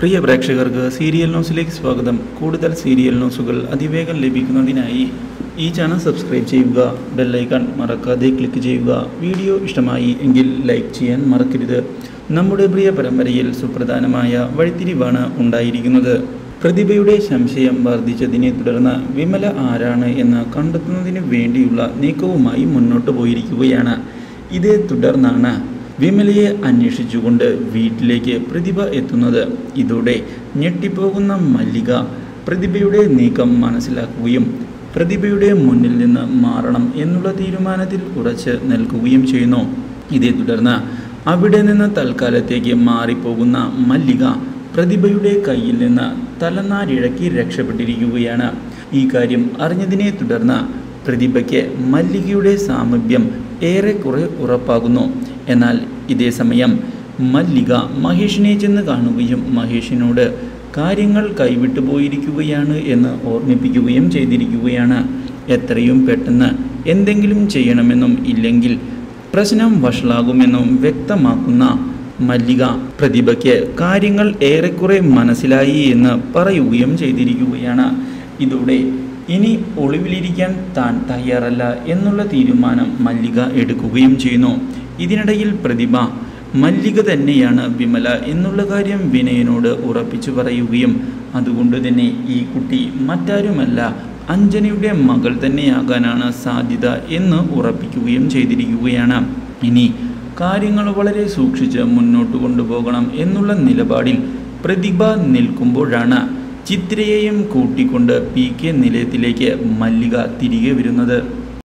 പ്രിയ പ്രേക്ഷകർക്ക് സീരിയൽ ന്യൂസിലേക്ക് സ്വാഗതം കൂടുതൽ സീരിയൽ ന്യൂസുകൾ അതിവേഗം ലഭിക്കുന്നതിനായി ഈ ചാനൽ സബ്സ്ക്രൈബ് ചെയ്യുക ബെല്ലൈക്കൺ മറക്കാതെ ക്ലിക്ക് ചെയ്യുക വീഡിയോ ഇഷ്ടമായി എങ്കിൽ ലൈക്ക് ചെയ്യാൻ മറക്കരുത് നമ്മുടെ പ്രിയ പരമ്പരയിൽ സുപ്രധാനമായ വഴിത്തിരിവാണ് ഉണ്ടായിരിക്കുന്നത് പ്രതിഭയുടെ സംശയം വർദ്ധിച്ചതിനെ തുടർന്ന് വിമല ആരാണ് എന്ന് കണ്ടെത്തുന്നതിന് വേണ്ടിയുള്ള നീക്കവുമായി മുന്നോട്ട് പോയിരിക്കുകയാണ് ഇതേ തുടർന്നാണ് വിമലയെ അന്വേഷിച്ചുകൊണ്ട് വീട്ടിലേക്ക് പ്രതിഭ എത്തുന്നത് ഇതോടെ ഞെട്ടിപ്പോകുന്ന മല്ലിക പ്രതിഭയുടെ നീക്കം മനസ്സിലാക്കുകയും പ്രതിഭയുടെ മുന്നിൽ നിന്ന് മാറണം എന്നുള്ള തീരുമാനത്തിൽ ഉറച്ച് നിൽക്കുകയും ചെയ്യുന്നു ഇതേ തുടർന്ന് അവിടെ നിന്ന് തൽക്കാലത്തേക്ക് മാറിപ്പോകുന്ന മല്ലിക പ്രതിഭയുടെ കയ്യിൽ നിന്ന് തലനാരിഴക്കി രക്ഷപ്പെട്ടിരിക്കുകയാണ് ഈ കാര്യം അറിഞ്ഞതിനെ തുടർന്ന് പ്രതിഭയ്ക്ക് മല്ലികയുടെ സാമീപ്യം ഏറെക്കുറെ ഉറപ്പാകുന്നു എന്നാൽ ഇതേ സമയം മല്ലിക മഹേഷിനെ ചെന്ന് കാണുകയും മഹേഷിനോട് കാര്യങ്ങൾ കൈവിട്ടു പോയിരിക്കുകയാണ് എന്ന് ഓർമ്മിപ്പിക്കുകയും ചെയ്തിരിക്കുകയാണ് എത്രയും പെട്ടെന്ന് എന്തെങ്കിലും ചെയ്യണമെന്നും ഇല്ലെങ്കിൽ പ്രശ്നം വഷളാകുമെന്നും വ്യക്തമാക്കുന്ന മല്ലിക പ്രതിഭയ്ക്ക് കാര്യങ്ങൾ ഏറെക്കുറെ മനസ്സിലായി എന്ന് പറയുകയും ചെയ്തിരിക്കുകയാണ് ഇതോടെ ഇനി ഒളിവിലിരിക്കാൻ താൻ തയ്യാറല്ല എന്നുള്ള തീരുമാനം മല്ലിക എടുക്കുകയും ചെയ്യുന്നു ഇതിനിടയിൽ പ്രതിഭ മല്ലിക തന്നെയാണ് വിമല എന്നുള്ള കാര്യം വിനയനോട് ഉറപ്പിച്ചു പറയുകയും അതുകൊണ്ട് തന്നെ ഈ കുട്ടി മറ്റാരുമല്ല അഞ്ജനയുടെ മകൾ തന്നെയാകാനാണ് സാധ്യത എന്ന് ഉറപ്പിക്കുകയും ചെയ്തിരിക്കുകയാണ് ഇനി കാര്യങ്ങൾ വളരെ സൂക്ഷിച്ച് മുന്നോട്ട് കൊണ്ടുപോകണം എന്നുള്ള നിലപാടിൽ പ്രതിഭ നിൽക്കുമ്പോഴാണ് ചിത്രയെയും കൂട്ടിക്കൊണ്ട് പി കെ നിലയത്തിലേക്ക് മല്ലിക തിരികെ വരുന്നത്